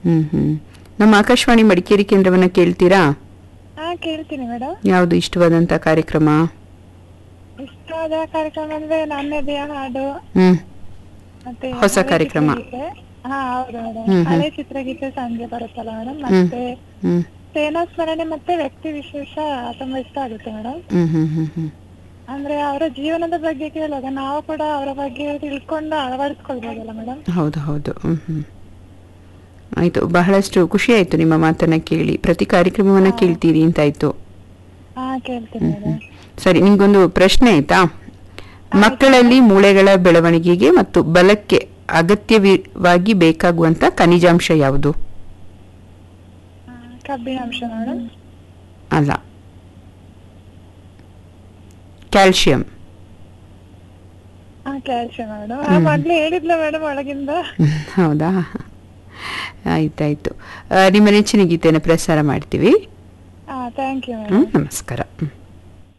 ಹ್ಮ್ ಹ್ಮ್ ನಮ್ಮ ಆಕಾಶವಾಣಿ ಮಡಿಕೇರಿ ಕೇಂದ್ರವನ್ನ ಕೇಳ್ತೀರಾ ಹಾ ಕೇಳ್ತೀನಿ ಮೇಡಮ್ ಯಾವುದು ಇಷ್ಟವಾದಂತ ಕಾರ್ಯಕ್ರಮ ಇಷ್ಟವಾದ ಕಾರ್ಯಕ್ರಮ ಅಂದ್ರೆ ನನ್ನೆದೆಯ ಹಾಡು ಹ್ಮ್ ಮತ್ತೆ ಹೊಸ ಹಳೆ ಕಾರ್ಯಕ್ರಮ. ಚಿತ್ರಗೀತೆ. ಹಾ ಹೌದು ಮೇಡಮ್ ಹ್ಮ್, ಹ್ಮ್. ಹಳೆ ಚಿತ್ರಗೀತೆ ಸಂಜೆ ಬರುತ್ತಲ್ಲ ಮೇಡಮ್ ಮತ್ತೆ ಹ್ಮ್ ಸೇನಾ ಸ್ಮರಣೆ ಮತ್ತೆ ವ್ಯಕ್ತಿ ವಿಶೇಷ ತುಂಬಾ ಇಷ್ಟ ಆಗುತ್ತೆ ಮೇಡಮ್ ಹ್ಮ್ ಹ್ಮ್ ಹ್ಮ್ ಹ್ಮ್ ಅಂದ್ರೆ ಅವರ ಜೀವನದ ಬಗ್ಗೆ ಕೇಳುವಾಗ ನಾವು ಕೂಡ ಅವರ ಬಗ್ಗೆ ತಿಳ್ಕೊಂಡು ಅಳವಡಿಸ್ಕೊಳ್ಬೋದಲ್ಲ ಮೇಡಮ್ ಹೌದು ಹೌದು ಹ್ಮ್ ಹ್ಮ್ ಆಯ್ತು ಬಹಳಷ್ಟು ಖುಷಿ ಆಯ್ತು ನಿಮ್ಮ ಮಾತನ್ನ ಕೇಳಿ ಪ್ರತಿ ಕಾರ್ಯಕ್ರಮವನ್ನ ಕೇಳ್ತೀರಿ ಅಂತಾಯ್ತು ಹಾ ಕೇಳ್ತೀನಿ ಮೇಡಮ್ ಸರಿ ನಿಮ್ಗೊಂದು ಪ್ರಶ್ನೆ ಆಯ್ತಾ ಮಕ್ಕಳಲ್ಲಿ ಮೂಳೆಗಳ ಬೆಳವಣಿಗೆಗೆ ಮತ್ತು ಬಲಕ್ಕೆ ಅಗತ್ಯವಾಗಿ ಬೇಕಾಗುವಂತ ಖನಿಜಾಂಶ ಯಾವುದು ಕಬ್ಬಿನಾಂಶ ಮೇಡಮ್ ಅಲ್ಲ ಕ್ಯಾಲ್ಸಿಯಂ ಹಾ ಕ್ಯಾಲ್ಸಿಯಂ ಮೇಡಮ್ ಆ ಮೊದ್ಲು ಹೇಳಿದ್ಲ ಮೇಡಮ್ ಒಳಗಿಂದ ಹೌದಾ ಆಯ್ತಾಯ್ತು ಆ, ನಿಮ್ಮ ನೆಚ್ಚಿನ ಗೀತೆಯನ್ನು ಪ್ರಸಾರ ಮಾಡ್ತೀವಿ ಹಾ ಥ್ಯಾಂಕ್ ಯು ಮೇಡಮ್ ಹ್ಮ್ ನಮಸ್ಕಾರ ಹ್ಮ್